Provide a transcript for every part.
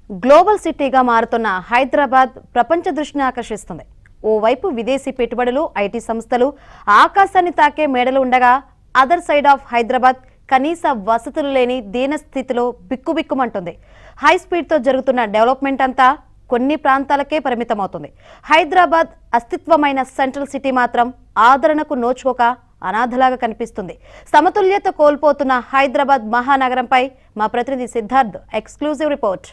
global సిటీగా మారుతున్న హైదరాబాద్ ప్రపంచ దృష్టిని ఆకర్షిస్తుంది ఓవైపు విదేశీ పెట్టుబడులు ఐటీ సంస్థలు ఆకాశాన్ని తాకే మేడలు ఉండగా అదర్ సైడ్ ఆఫ్ హైదరాబాద్ కనీస వసతులు లేని దీన స్థితిలో బిక్కుబిక్కుమంటుంది హై స్పీడ్తో జరుగుతున్న డెవలప్మెంట్ అంతా కొన్ని ప్రాంతాలకే పరిమితమవుతుంది హైదరాబాద్ అస్తిత్వమైన సెంట్రల్ సిటీ మాత్రం ఆదరణకు నోచుకోక అనాథలాగా కనిపిస్తుంది సమతుల్యత కోల్పోతున్న హైదరాబాద్ మహానగరంపై మా ప్రతినిధి సిద్ధార్థ్ ఎక్స్క్లూజివ్ రిపోర్ట్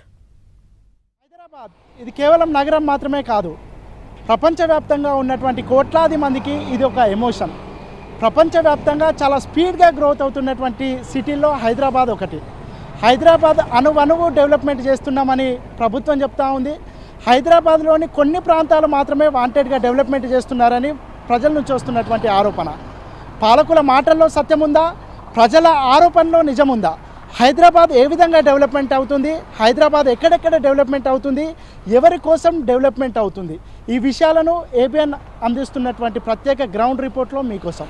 హైదరాబాద్ ఇది కేవలం నగరం మాత్రమే కాదు ప్రపంచవ్యాప్తంగా ఉన్నటువంటి కోట్లాది మందికి ఇది ఒక ఎమోషన్ ప్రపంచవ్యాప్తంగా చాలా స్పీడ్గా గ్రోత్ అవుతున్నటువంటి సిటీల్లో హైదరాబాద్ ఒకటి హైదరాబాద్ అణువణువు డెవలప్మెంట్ చేస్తున్నామని ప్రభుత్వం చెప్తా ఉంది హైదరాబాద్లోని కొన్ని ప్రాంతాలు మాత్రమే వాంటెడ్గా డెవలప్మెంట్ చేస్తున్నారని ప్రజల నుంచి వస్తున్నటువంటి ఆరోపణ పాలకుల మాటల్లో సత్యం ఉందా ప్రజల ఆరోపణలో నిజముందా హైదరాబాద్ ఏ విధంగా డెవలప్మెంట్ అవుతుంది హైదరాబాద్ ఎక్కడెక్కడ డెవలప్మెంట్ అవుతుంది ఎవరి కోసం డెవలప్మెంట్ అవుతుంది ఈ విషయాలను ఏబిఎన్ అందిస్తున్నటువంటి ప్రత్యేక గ్రౌండ్ రిపోర్ట్లో మీకోసం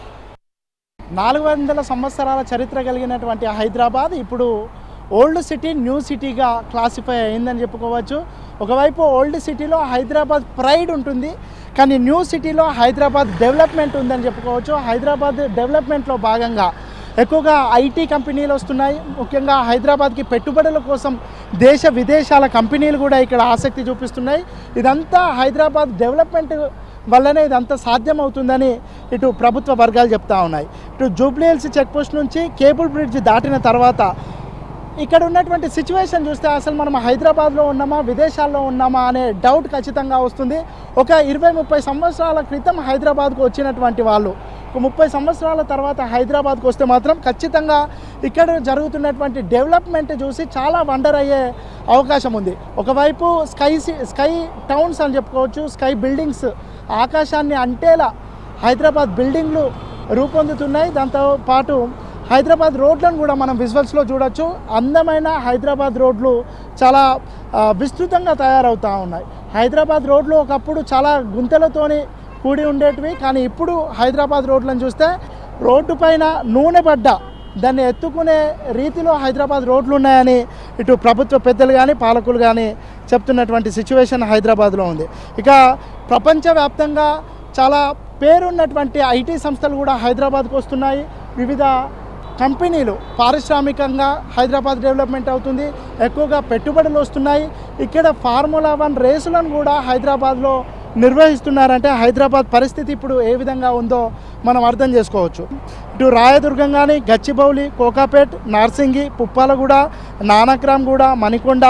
నాలుగు వందల సంవత్సరాల చరిత్ర కలిగినటువంటి హైదరాబాద్ ఇప్పుడు ఓల్డ్ సిటీ న్యూ సిటీగా క్లాసిఫై అయిందని చెప్పుకోవచ్చు ఒకవైపు ఓల్డ్ సిటీలో హైదరాబాద్ ప్రైడ్ ఉంటుంది కానీ న్యూ సిటీలో హైదరాబాద్ డెవలప్మెంట్ ఉందని చెప్పుకోవచ్చు హైదరాబాద్ డెవలప్మెంట్లో భాగంగా ఎక్కువగా ఐటీ కంపెనీలు వస్తున్నాయి ముఖ్యంగా హైదరాబాద్కి పెట్టుబడుల కోసం దేశ విదేశాల కంపెనీలు కూడా ఇక్కడ ఆసక్తి చూపిస్తున్నాయి ఇదంతా హైదరాబాద్ డెవలప్మెంట్ వల్లనే ఇదంతా సాధ్యమవుతుందని ఇటు ప్రభుత్వ వర్గాలు చెప్తా ఉన్నాయి ఇటు జూబ్లీహిల్స్ చెక్ పోస్ట్ నుంచి కేబుల్ బ్రిడ్జ్ దాటిన తర్వాత ఇక్కడ ఉన్నటువంటి సిచ్యువేషన్ చూస్తే అసలు మనం హైదరాబాద్లో ఉన్నామా విదేశాల్లో ఉన్నామా అనే డౌట్ ఖచ్చితంగా వస్తుంది ఒక ఇరవై ముప్పై సంవత్సరాల క్రితం హైదరాబాద్కు వచ్చినటువంటి వాళ్ళు ఒక ముప్పై సంవత్సరాల తర్వాత హైదరాబాద్కు వస్తే మాత్రం ఖచ్చితంగా ఇక్కడ జరుగుతున్నటువంటి డెవలప్మెంట్ చూసి చాలా వండర్ అయ్యే అవకాశం ఉంది ఒకవైపు స్కై సి- స్కై టౌన్స్ అని చెప్పుకోవచ్చు స్కై బిల్డింగ్స్ ఆకాశాన్ని అంటేలా హైదరాబాద్ బిల్డింగ్లు రూపొందుతున్నాయి దాంతో పాటు హైదరాబాద్ రోడ్లను కూడా మనం విజువల్స్లో చూడొచ్చు అందమైన హైదరాబాద్ రోడ్లు చాలా ఆ, విస్తృతంగా తయారవుతూ ఉన్నాయి హైదరాబాద్ రోడ్లు ఒకప్పుడు చాలా గుంతలతోని కూడి ఉండేటివి కానీ ఇప్పుడు హైదరాబాద్ రోడ్లను చూస్తే రోడ్డు పైన నూనె పడ్డ దాన్ని ఎత్తుకునే రీతిలో హైదరాబాద్ రోడ్లు ఉన్నాయని ఇటు ప్రభుత్వ పెద్దలు కానీ పాలకులు కానీ చెప్తున్నటువంటి సిచ్యువేషన్ హైదరాబాద్లో ఉంది ఇక ప్రపంచవ్యాప్తంగా చాలా పేరున్నటువంటి ఐటీ సంస్థలు కూడా హైదరాబాద్కు వస్తున్నాయి వివిధ కంపెనీలు పారిశ్రామికంగా హైదరాబాద్ డెవలప్మెంట్ అవుతుంది ఎక్కువగా పెట్టుబడులు వస్తున్నాయి ఇక్కడ ఫార్ములా వన్ రేసులను కూడా హైదరాబాద్లో నిర్వహిస్తున్నారంటే హైదరాబాద్ పరిస్థితి ఇప్పుడు ఏ విధంగా ఉందో మనం అర్థం చేసుకోవచ్చు ఇటు రాయదుర్గం కానీ గచ్చిబౌలి కోకాపేట్ నార్సింగి పుప్పాలగూడ నానక్రామ్గూడ మణికొండ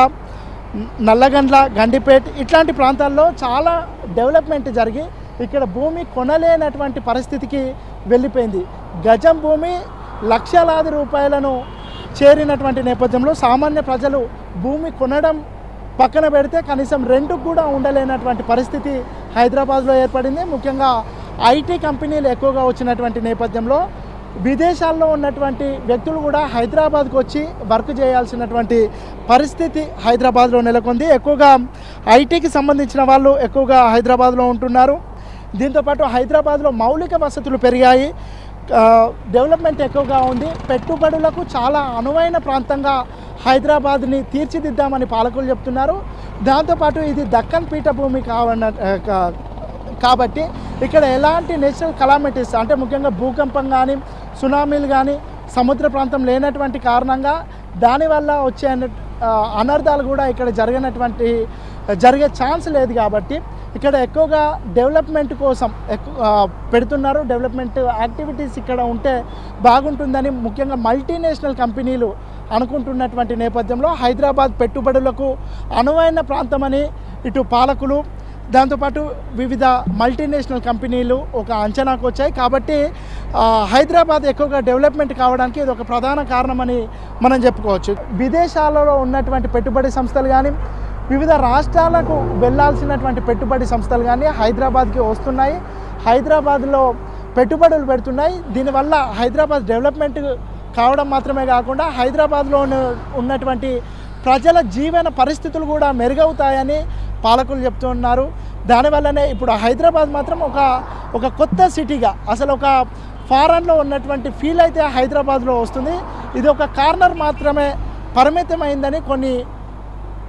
నల్లగండ్ల గండిపేట్ ఇట్లాంటి ప్రాంతాల్లో చాలా డెవలప్మెంట్ జరిగి ఇక్కడ భూమి కొనలేనటువంటి పరిస్థితికి వెళ్ళిపోయింది గజం భూమి లక్షలాది రూపాయలను చేరినటువంటి నేపథ్యంలో సామాన్య ప్రజలు భూమి కొనడం పక్కన పెడితే కనీసం రెంట్కు కూడా ఉండలేనటువంటి పరిస్థితి హైదరాబాద్లో ఏర్పడింది ముఖ్యంగా ఐటీ కంపెనీలు ఎక్కువగా వచ్చినటువంటి నేపథ్యంలో విదేశాల్లో ఉన్నటువంటి వ్యక్తులు కూడా హైదరాబాద్కు వచ్చి వర్క్ చేయాల్సినటువంటి పరిస్థితి హైదరాబాద్లో నెలకొంది ఎక్కువగా ఐటీకి సంబంధించిన వాళ్ళు ఎక్కువగా హైదరాబాద్లో ఉంటున్నారు దీంతోపాటు హైదరాబాద్లో మౌలిక వసతులు పెరిగాయి ఆ, డెవలప్మెంట్ ఎక్కువగా ఉంది పెట్టుబడులకు చాలా అనువైన ప్రాంతంగా హైదరాబాద్ని తీర్చిదిద్దామని పాలకులు చెప్తున్నారు దాంతోపాటు ఇది దక్కన్ పీఠభూమి కావన్న ఆ, కా- కాబట్టి ఇక్కడ ఎలాంటి నేచురల్ కలామిటీస్ అంటే ముఖ్యంగా భూకంపం కానీ సునామీలు కానీ సముద్ర ప్రాంతం లేనటువంటి కారణంగా దానివల్ల వచ్చే అన- ఆ, అనర్థాలు కూడా ఇక్కడ జరిగినటువంటి జరిగే ఛాన్స్ లేదు కాబట్టి ఇక్కడ ఎక్కువగా డెవలప్మెంట్ కోసం ఎక్కువ ఆ, పెడుతున్నారు డెవలప్మెంట్ యాక్టివిటీస్ ఇక్కడ ఉంటే బాగుంటుందని ముఖ్యంగా మల్టీనేషనల్ కంపెనీలు అనుకుంటున్నటువంటి నేపథ్యంలో హైదరాబాద్ పెట్టుబడులకు అనువైన ప్రాంతమని ఇటు పాలకులు దాంతోపాటు వివిధ మల్టీనేషనల్ కంపెనీలు ఒక అంచనాకు వచ్చాయి కాబట్టి ఆ, హైదరాబాద్ ఎక్కువగా డెవలప్మెంట్ కావడానికి ఇది ఒక ప్రధాన కారణమని మనం చెప్పుకోవచ్చు విదేశాలలో ఉన్నటువంటి పెట్టుబడి సంస్థలు కానీ వివిధ రాష్ట్రాలకు వెళ్ళాల్సినటువంటి పెట్టుబడి సంస్థలు కానీ హైదరాబాద్కి వస్తున్నాయి హైదరాబాద్లో పెట్టుబడులు పెడుతున్నాయి దీనివల్ల హైదరాబాద్ డెవలప్మెంట్ కావడం మాత్రమే కాకుండా హైదరాబాద్లో ఉన్న- ఉన్నటువంటి ప్రజల జీవన పరిస్థితులు కూడా మెరుగవుతాయని పాలకులు చెప్తున్నారు దానివల్లనే ఇప్పుడు హైదరాబాద్ మాత్రం ఒక ఒక కొత్త సిటీగా అసలు ఒక ఫారెన్లో ఉన్నటువంటి ఫీల్ అయితే హైదరాబాద్లో వస్తుంది ఇది ఒక కార్నర్ మాత్రమే పరిమితమైందని కొన్ని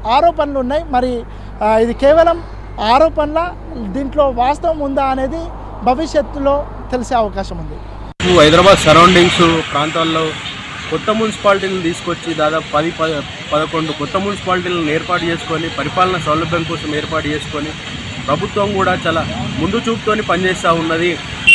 ఆరోపణలు ఉన్నాయి మరి ఆ, ఇది కేవలం ఆరోపణల దీంట్లో వాస్తవం ఉందా అనేది భవిష్యత్తులో తెలిసే అవకాశం ఉంది హైదరాబాద్ సరౌండింగ్స్ ప్రాంతాల్లో కొత్త మున్సిపాలిటీలను తీసుకొచ్చి దాదాపు పది పద పదకొండు కొత్త మున్సిపాలిటీలను ఏర్పాటు చేసుకొని పరిపాలన సౌలభ్యం కోసం ఏర్పాటు చేసుకొని ప్రభుత్వం కూడా చాలా ముందు చూపుతోని పనిచేస్తూ ఉన్నది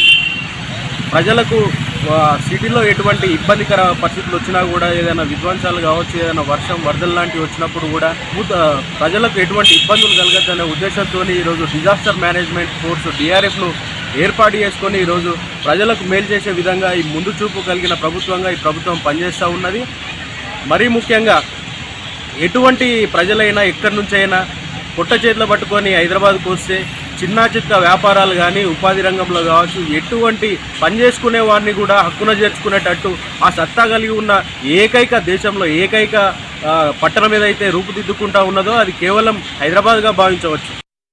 ప్రజలకు ఆ, సిటీలో ఎటువంటి ఇబ్బందికర పరిస్థితులు వచ్చినా కూడా ఏదైనా విధ్వంసాలు కావచ్చు ఏదైనా వర్షం వరదలు లాంటివి వచ్చినప్పుడు కూడా ఊత- ప్రజలకు ఎటువంటి ఇబ్బందులు కలగద్దనే ఉద్దేశంతో ఈరోజు డిజాస్టర్ మేనేజ్మెంట్ ఫోర్స్ డిఆర్ఎఫ్ను ఏర్పాటు చేసుకొని ఈరోజు ప్రజలకు మేలు చేసే విధంగా ఈ ముందు చూపు కలిగిన ప్రభుత్వంగా ఈ ప్రభుత్వం పనిచేస్తూ ఉన్నది మరీ ముఖ్యంగా ఎటువంటి ప్రజలైనా ఎక్కడి నుంచైనా పుట్ట చేతిలో పట్టుకొని హైదరాబాద్కు వస్తే చిన్న చిత్త వ్యాపారాలు కానీ ఉపాధి రంగంలో కావచ్చు ఎటువంటి పని చేసుకునే వారిని కూడా హక్కున చేర్చుకునేటట్టు ఆ సత్తా కలిగి ఉన్న ఏకైక దేశంలో ఏకైక ఆ, పట్టణం ఏదైతే రూపుదిద్దుకుంటా ఉన్నదో అది కేవలం హైదరాబాద్గా భావించవచ్చు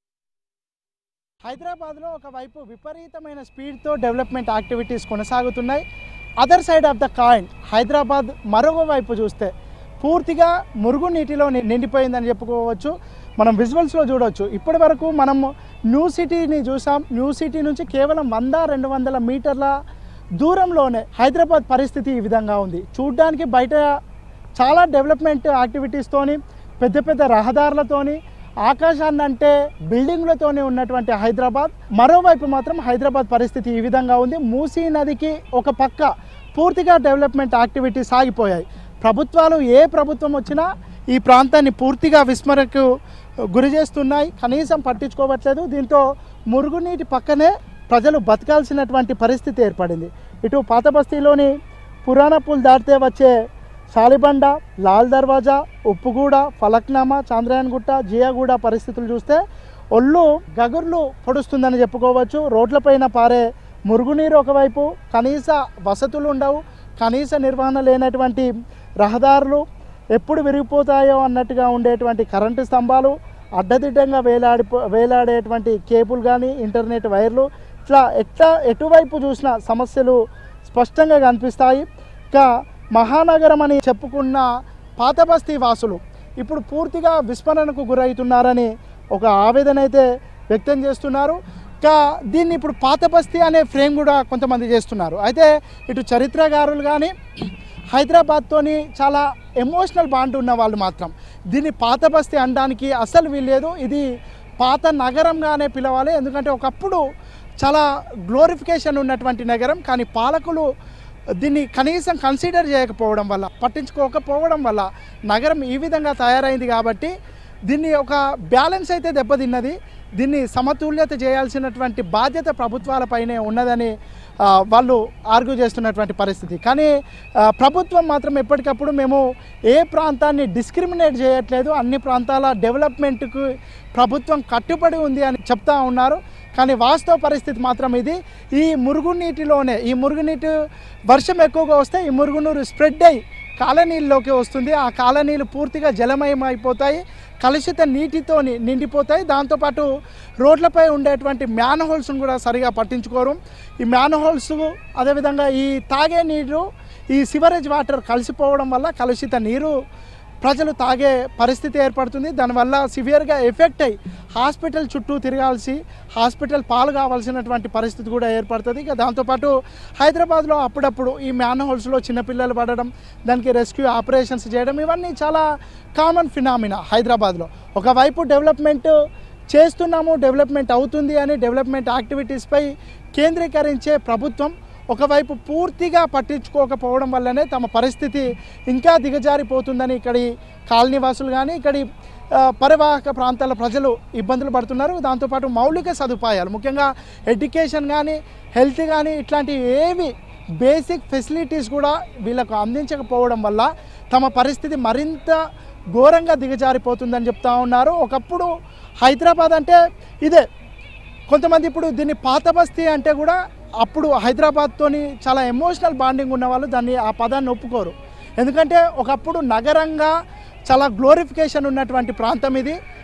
హైదరాబాద్లో ఒకవైపు విపరీతమైన స్పీడ్తో డెవలప్మెంట్ యాక్టివిటీస్ కొనసాగుతున్నాయి other side of the coin Hyderabad మరొక వైపు చూస్తే పూర్తిగా మురుగునీటిలో ని- నిండిపోయిందని చెప్పుకోవచ్చు మనం విజువల్స్లో చూడవచ్చు ఇప్పటి వరకు మనం న్యూ సిటీని చూసాం న్యూ సిటీ నుంచి కేవలం వంద రెండు వందల మీటర్ల దూరంలోనే హైదరాబాద్ పరిస్థితి ఈ విధంగా ఉంది చూడ్డానికి బయట చాలా డెవలప్మెంట్ యాక్టివిటీస్తోని పెద్ద పెద్ద రహదారులతోని ఆకాశాన్ని అంటే బిల్డింగ్లతోనే ఉన్నటువంటి హైదరాబాద్ మరోవైపు మాత్రం హైదరాబాద్ పరిస్థితి ఈ విధంగా ఉంది మూసీ నదికి ఒక పక్క పూర్తిగా డెవలప్మెంట్ యాక్టివిటీస్ ఆగిపోయాయి ప్రభుత్వాలు ఏ ప్రభుత్వం వచ్చినా ఈ ప్రాంతాన్ని పూర్తిగా విస్మరణకు గురి చేస్తున్నాయి కనీసం పట్టించుకోవట్లేదు దీంతో మురుగునీటి పక్కనే ప్రజలు బతకాల్సినటువంటి పరిస్థితి ఏర్పడింది ఇటు పాత బస్తీలోని పురాణ పూల్ దాటితే వచ్చే సాలిబండ లాల్ దర్వాజా ఉప్పుగూడ ఫలక్నామా చాంద్రయాన్గుట్ట జియాగూడ పరిస్థితులు చూస్తే ఒళ్ళు గగుర్లు పొడుస్తుందని చెప్పుకోవచ్చు రోడ్లపైన పారే మురుగునీరు ఒకవైపు కనీస వసతులు ఉండవు కనీస నిర్వహణ లేనటువంటి రహదారులు ఎప్పుడు విరిగిపోతాయో అన్నట్టుగా ఉండేటువంటి కరెంటు స్తంభాలు అడ్డదిడ్డంగా వేలాడి వేలాడేటువంటి కేబుల్ కానీ ఇంటర్నెట్ వైర్లు ఇట్లా ఎట్లా ఎటువైపు చూసినా సమస్యలు స్పష్టంగా కనిపిస్తాయి ఇంకా మహానగరం అని చెప్పుకున్న పాత బస్తీ వాసులు ఇప్పుడు పూర్తిగా విస్మరణకు గురవుతున్నారని ఒక ఆవేదన అయితే వ్యక్తం చేస్తున్నారు ఇంకా దీన్ని ఇప్పుడు పాత బస్తీ అనే ఫ్రేమ్ కూడా కొంతమంది చేస్తున్నారు అయితే ఇటు చరిత్రకారులు కానీ హైదరాబాద్తోని చాలా ఎమోషనల్ బాండ్ ఉన్న వాళ్ళు మాత్రం దీన్ని పాత బస్తీ అనడానికి అసలు వీల్లేదు ఇది పాత నగరంగానే పిలవాలి ఎందుకంటే ఒకప్పుడు చాలా గ్లోరిఫికేషన్ ఉన్నటువంటి నగరం కానీ పాలకులు దీన్ని కనీసం కన్సిడర్ చేయకపోవడం వల్ల పట్టించుకోకపోవడం వల్ల నగరం ఈ విధంగా తయారైంది కాబట్టి దీన్ని ఒక బ్యాలెన్స్ అయితే దెబ్బతిన్నది దీన్ని సమతుల్యత చేయాల్సినటువంటి బాధ్యత ప్రభుత్వాలపైనే ఉన్నదని ఆ, వాళ్ళు ఆర్గ్యూ చేస్తున్నటువంటి పరిస్థితి కానీ ఆ, ప్రభుత్వం మాత్రం ఎప్పటికప్పుడు మేము ఏ ప్రాంతాన్ని డిస్క్రిమినేట్ చేయట్లేదు అన్ని ప్రాంతాల డెవలప్మెంట్కు ప్రభుత్వం కట్టుబడి ఉంది అని చెప్తా ఉన్నారు కానీ వాస్తవ పరిస్థితి మాత్రం ఇది ఈ మురుగునీటిలోనే ఈ మురుగునీటి వర్షం ఎక్కువగా వస్తే ఈ మురుగునీరు స్ప్రెడ్ అయ్యి కాలనీల్లోకి వస్తుంది ఆ కాలనీలు పూర్తిగా జలమయం అయిపోతాయి కలుషిత నీటితో నిండిపోతాయి దాంతోపాటు రోడ్లపై ఉండేటువంటి మ్యాన్ హోల్స్ను కూడా సరిగా పట్టించుకోరు ఈ మ్యాన్ హోల్స్ అదేవిధంగా ఈ తాగే నీరు ఈ సివరేజ్ వాటర్ కలిసిపోవడం వల్ల కలుషిత నీరు ప్రజలు తాగే పరిస్థితి ఏర్పడుతుంది దానివల్ల సివియర్గా ఎఫెక్ట్ అయ్యి హాస్పిటల్ చుట్టూ తిరగాల్సి హాస్పిటల్ పాలు కావాల్సినటువంటి పరిస్థితి కూడా ఏర్పడుతుంది ఇక దాంతోపాటు హైదరాబాద్లో అప్పుడప్పుడు ఈ మ్యాన్ హోల్స్లో చిన్నపిల్లలు పడడం దానికి రెస్క్యూ ఆపరేషన్స్ చేయడం ఇవన్నీ చాలా కామన్ ఫినామినా హైదరాబాద్లో ఒకవైపు డెవలప్మెంట్ చేస్తున్నాము డెవలప్మెంట్ అవుతుంది అని డెవలప్మెంట్ యాక్టివిటీస్పై కేంద్రీకరించే ప్రభుత్వం ఒకవైపు పూర్తిగా పట్టించుకోకపోవడం వల్లనే తమ పరిస్థితి ఇంకా దిగజారిపోతుందని ఇక్కడి కాలనీవాసులు కానీ ఇక్కడి ఆ, పరివాహక ప్రాంతాల ప్రజలు ఇబ్బందులు పడుతున్నారు దాంతోపాటు మౌలిక సదుపాయాలు ముఖ్యంగా ఎడ్యుకేషన్ కానీ హెల్త్ కానీ ఇట్లాంటి ఏవి బేసిక్ ఫెసిలిటీస్ కూడా వీళ్ళకు అందించకపోవడం వల్ల తమ పరిస్థితి మరింత ఘోరంగా దిగజారిపోతుందని చెప్తా ఉన్నారు ఒకప్పుడు హైదరాబాద్ అంటే ఇదే కొంతమంది ఇప్పుడు దీన్ని పాత బస్తీ అంటే కూడా అప్పుడు హైదరాబాద్తోని చాలా ఎమోషనల్ బాండింగ్ ఉన్న వాళ్ళు దాన్ని ఆ పదాన్ని ఒప్పుకోరు ఎందుకంటే ఒకప్పుడు నగరంగా చాలా గ్లోరిఫికేషన్ ఉన్నటువంటి ప్రాంతం ఇది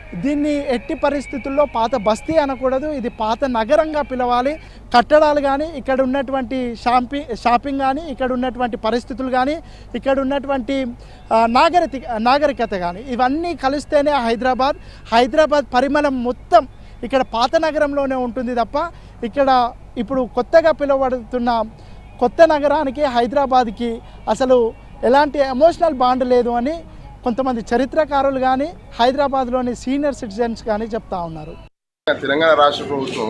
దీన్ని ఎట్టి పరిస్థితుల్లో పాత బస్తీ అనకూడదు ఇది పాత నగరంగా పిలవాలి కట్టడాలు కానీ ఇక్కడ ఉన్నటువంటి షాంపి షాపింగ్ కానీ ఇక్కడ ఉన్నటువంటి పరిస్థితులు కానీ ఇక్కడ ఉన్నటువంటి ఆ, నాగరిక నాగరికత కానీ ఇవన్నీ కలిస్తేనే హైదరాబాద్ హైదరాబాద్ పరిమళం మొత్తం ఇక్కడ పాత నగరంలోనే ఉంటుంది తప్ప ఇక్కడ ఇప్పుడు కొత్తగా పిలువబడుతున్న కొత్త నగరానికి హైదరాబాద్కి అసలు ఎలాంటి ఎమోషనల్ బాండ్ లేదు అని కొంతమంది చరిత్రకారులు కానీ హైదరాబాద్లోని సీనియర్ సిటిజన్స్ కానీ చెప్తా ఉన్నారు తెలంగాణ రాష్ట్ర ప్రభుత్వం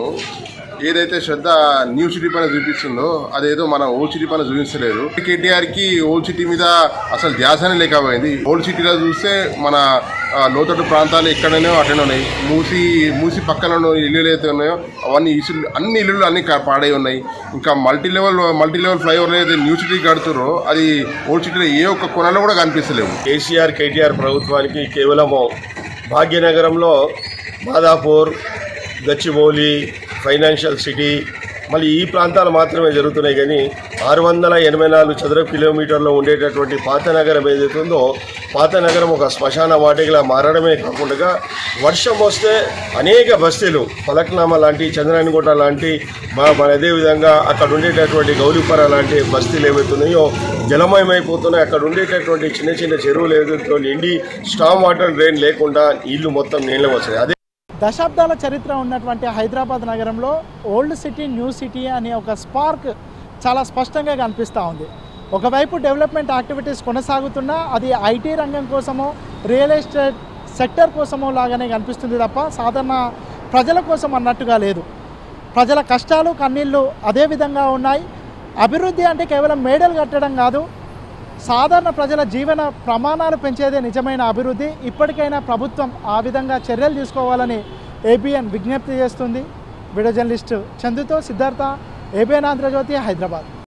ఏదైతే శ్రద్ధ న్యూ సిటీ పైన చూపిస్తుందో అదేదో మన ఓల్డ్ సిటీ పైన చూపించలేదు కేటీఆర్ కి ఓల్డ్ సిటీ మీద అసలు ధ్యాసనే లేకపోయింది ఓల్డ్ సిటీలో చూస్తే మన ఆ, లోతట్టు ప్రాంతాలు ఎక్కడనే అటెండ్ ఉన్నాయి మూసి మూసి పక్కన ఉన్న ఇల్లులు అయితే ఉన్నాయో అవన్నీ ఇసులు అన్ని ఇల్లులు అన్ని కా- పాడై ఉన్నాయి ఇంకా multi level multi level flyover అయితే న్యూ సిటీ కడుతుర్రో అది ఓల్డ్ సిటీలో ఏ ఒక్క కొనలో కూడా కనిపిస్తలేవు కేసీఆర్ కేటీఆర్ ప్రభుత్వానికి కేవలము భాగ్యనగరంలో మాదాపూర్ గచ్చిబౌలి ఫైనాన్షియల్ సిటీ మళ్ళీ ఈ ప్రాంతాలు మాత్రమే జరుగుతున్నాయి కానీ ఆరు వందల ఎనభై నాలుగు చదరపు కిలోమీటర్లో ఉండేటటువంటి పాత నగరం ఏదైతే ఉందో పాత నగరం ఒక శ్మశాన వాటికలా మారడమే కాకుండా వర్షం వస్తే అనేక బస్తీలు ఫలక్నామా లాంటి చంద్రాయనగుట్ట లాంటి మా- మన అదేవిధంగా అక్కడ ఉండేటటువంటి గౌరీపుర లాంటి బస్తీలు ఏవైతున్నాయో జలమయమైపోతున్నాయి అక్కడ ఉండేటటువంటి చిన్న చిన్న చెరువులు ఏదైతే నిండి స్టామ్ వాటర్ డ్రైన్ లేకుండా నీళ్లు మొత్తం నీళ్ళ వస్తాయి అదే దశాబ్దాల చరిత్ర ఉన్నటువంటి హైదరాబాద్ నగరంలో ఓల్డ్ సిటీ న్యూ సిటీ అనే ఒక స్పార్క్ చాలా స్పష్టంగా కనిపిస్తూ ఉంది ఒకవైపు డెవలప్మెంట్ యాక్టివిటీస్ కొనసాగుతున్నా అది ఐటీ రంగం కోసమో రియల్ ఎస్టేట్ సెక్టర్ కోసమో లాగానే కనిపిస్తుంది తప్ప సాధారణ ప్రజల కోసం అన్నట్టుగా లేదు ప్రజల కష్టాలు కన్నీళ్ళు అదే విధంగా ఉన్నాయి అభివృద్ధి అంటే కేవలం మేడలు కట్టడం కాదు సాధారణ ప్రజల జీవన ప్రమాణాలు పెంచేదే నిజమైన అభివృద్ధి ఇప్పటికైనా ప్రభుత్వం ఆ విధంగా చర్యలు తీసుకోవాలని ఏబిఎన్ విజ్ఞప్తి చేస్తుంది వీడియో జర్నలిస్టు చందుతో సిద్ధార్థ ఏబిఎన్ ఆంధ్రజ్యోతి హైదరాబాద్